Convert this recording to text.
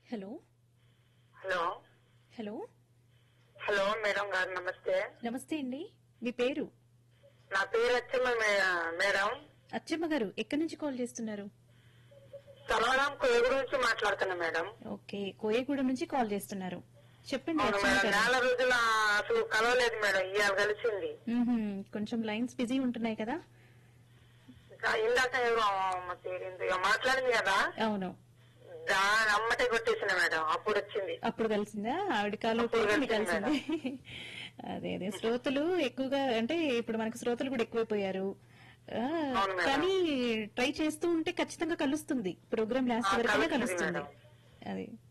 Hello hello hello hello madam గారు నమస్తే నమస్తే అండి మీ పేరు నా పేరు వచ్చమ్మ మే- మేడం అచ్చమ్మ గారు ఎక్కడి నుంచి కాల్ చేస్తున్నారు సలహాం కొయ్య గురించి మాట్లాడుతున్నా మేడం ఓకే కోయగూడ నుంచి కాల్ చేస్తున్నారు చెప్పండి అవును అచ్చమ్మ మేడం గారు నెల రోజుల అసలు కలవలేదు మేడం ఇవాళ కలిసింది మ్మ్హ్మ్. కొంచెం లైన్స్ బిజీ ఉంటున్నాయి కదా ఇంకా ఇందాక ఎవరు అమ్మ పేరు ఇక మాట్లాడింది కదా అవును దాని అమ్మటే కొట్టేసిన మేడం అప్పుడు వచ్చింది అప్పుడు కలిసిందా ఆవిడ కాలు అప్పుడు మీకు కలిసింది కలిసింది అదే అదే శ్రోతలు ఎక్కువగా అంటే ఇప్పుడు మనకు శ్రోతలు కూడా ఎక్కువైపోయారు ఆ, అవును మేడం. కానీ ట్రై చేస్తూ ఉంటే ఖచ్చితంగా కలుస్తుంది ప్రోగ్రామ్ లాస్ట్ ఆ, వరకైనా కలుస్తుంది కలుస్తుంది మేడం. అది